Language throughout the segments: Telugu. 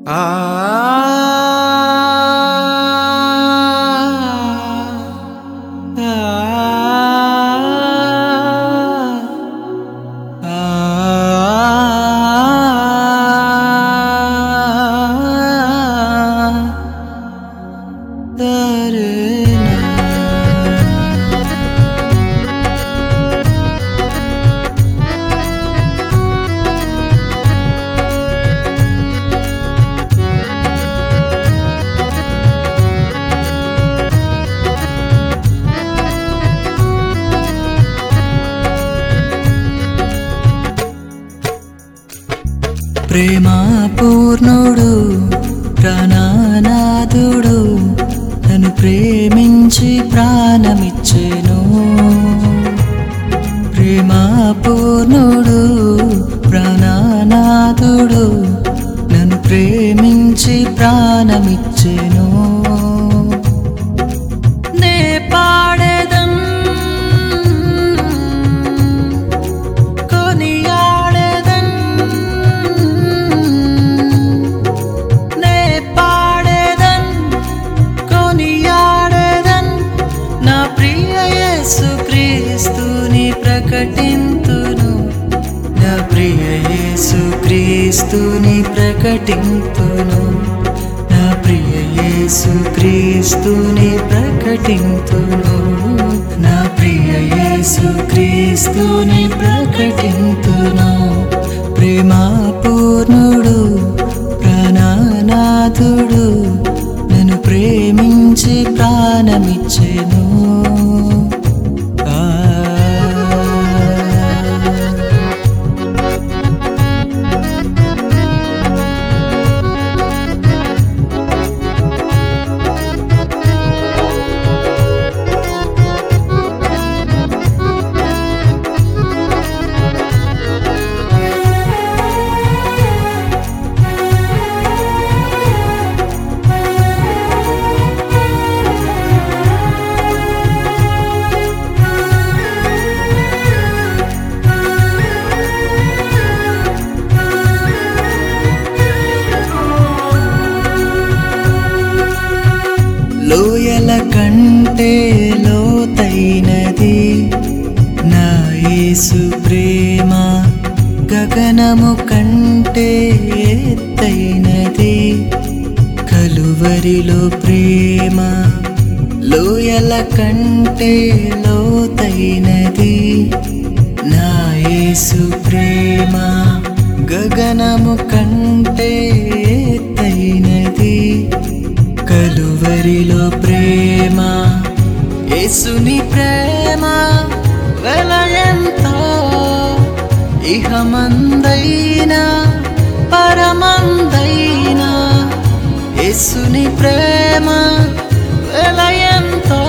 ప్రేమా పూర్ణుడు ప్రాణనాథుడు నన్ను ప్రేమించి ప్రాణమిచ్చెను ప్రేమా పూర్ణుడు ప్రాణనాథుడు నన్ను ప్రేమించి ప్రాణమిచ్చెను నే పాడేదం కొనియాడేదన్ నే పాడేదన్ కొనియాడేదన్ నా ప్రియ యేసు క్రీస్తుని ప్రకటింతును నా ప్రియ యేసు క్రీస్తుని ప్రకటింతును నా ప్రియ యేసు క్రీస్తుని ప్రకటింతును నా ప్రియ యేసు క్రీస్తుని ప్రకటింతును ప్రేమా పూర్ణుడు ప్రాణనాథుడు నన్ను ప్రేమించి ప్రాణమిచ్చెను ఆ లోయల కంటే లోతైనది నా యేసు ప్రేమ గగనము కంటే ఎత్తైనది కలువరిలో ప్రేమ లోయల కంటే లోతైనది నా యేసు ప్రేమ గగనము కంటే ఎత్తైనది కలువరిలో ప్రేమ యేసుని ప్రేమ వెలయంతో ఇహమందైనా పరమందైనా యేసుని ప్రేమ వెలయంతో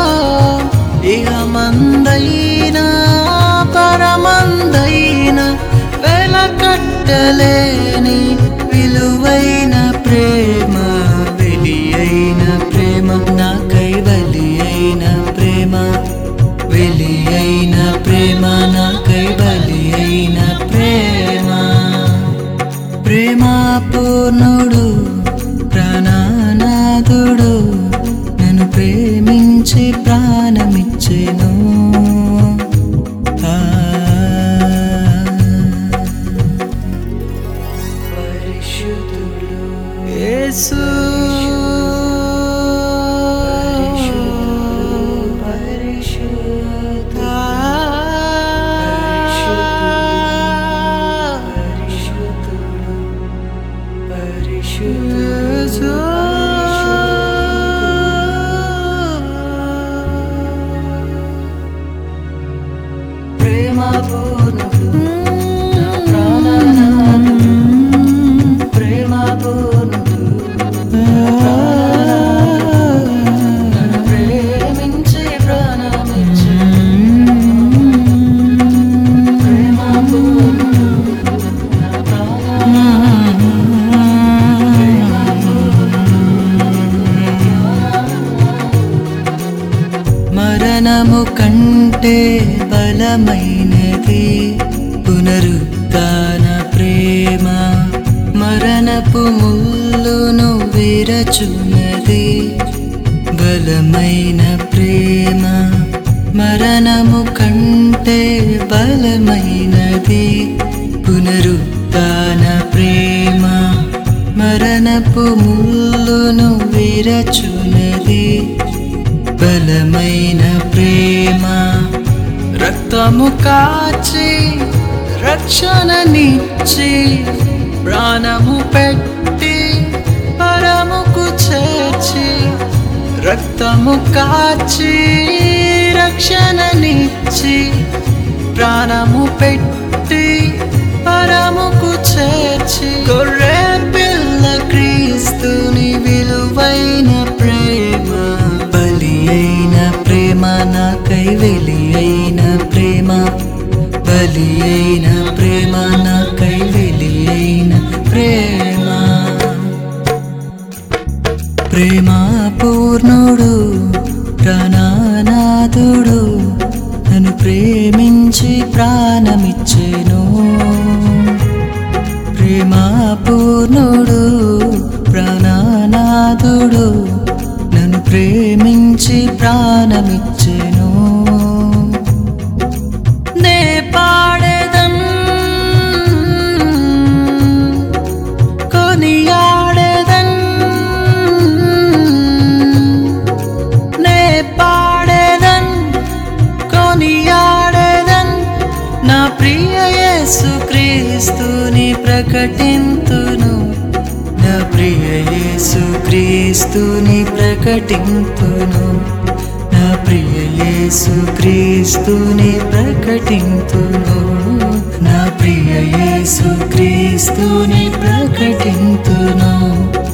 ఇహమందైనా పరమందైనా వెలకట్టలేని విలువైన ప్రేమ వెలి అయిన ప్రేమ నాకై బలి అయిన ప్రేమ వెలి అయిన ప్రేమ నాకై బలి అయిన ప్రేమ ప్రేమ పూర్ణుడు ప్రాణనాథుడు నన్ను ప్రేమించి ప్రాణమిచ్చెను ఆ పరిశుద్ధుడు యేసు పరిశుద్ధ పరిశుద్ధుడు పరిశుద్ధుడు ప్రేమ పూర్ణుడు నా ప్రాణనాథుడు ప్రేమ పూర్ణుడు నా ప్రాణనాథుడు నన్ను ప్రేమించి ప్రాణమిచ్చి ప్రేమ పూర్ణుడు నా ప్రాణనాథుడు ప్రేమ మరణము కంటే బలమైనది పునరుత్న ప్రేమ మరణపు ముల్ల ముల్లును విరచున్నది బలమైన ప్రేమ మరణము కంటే బలమైనది పునరుత్న ప్రేమ మరణపు ముల్లును విరచున్నది బలమైన ప్రేమ రక్తము కాచి రక్షణనిచ్చి ప్రాణము పెట్టి పరముకు చేర్చి రక్తము కాచి రక్షణనిచ్చి ప్రాణము పెట్టి పరముకు చేర్చి గొర్రె పిల్ల క్రీస్తుని విలువైన ప్రేమ బలి అయిన ప్రేమ నాకై వెలి అయిన ప్రేమ బలి అయిన ప్రేమ నాకై వెలి అయిన ప్రేమ ప్రేమ పూర్ణుడు ప్రాణనాథుడు నన్ను ప్రేమించి ప్రాణమిచ్చెను ప్రేమ పూర్ణుడు ప్రాణనాథుడు నన్ను ప్రేమించి ప్రాణమిచ్చెను నే పాడేదం కొనియాడేదన్ నే పాడేదన్ కొనియాడేదన్ నా ప్రియ యేసు క్రీస్తుని ప్రకటింతును నా ప్రియ యేసు క్రీస్తుని ప్రకటింతును నా ప్రియ యేసు క్రీస్తుని ప్రకటింతును నా ప్రియ యేసు క్రీస్తుని ప్రకటింతును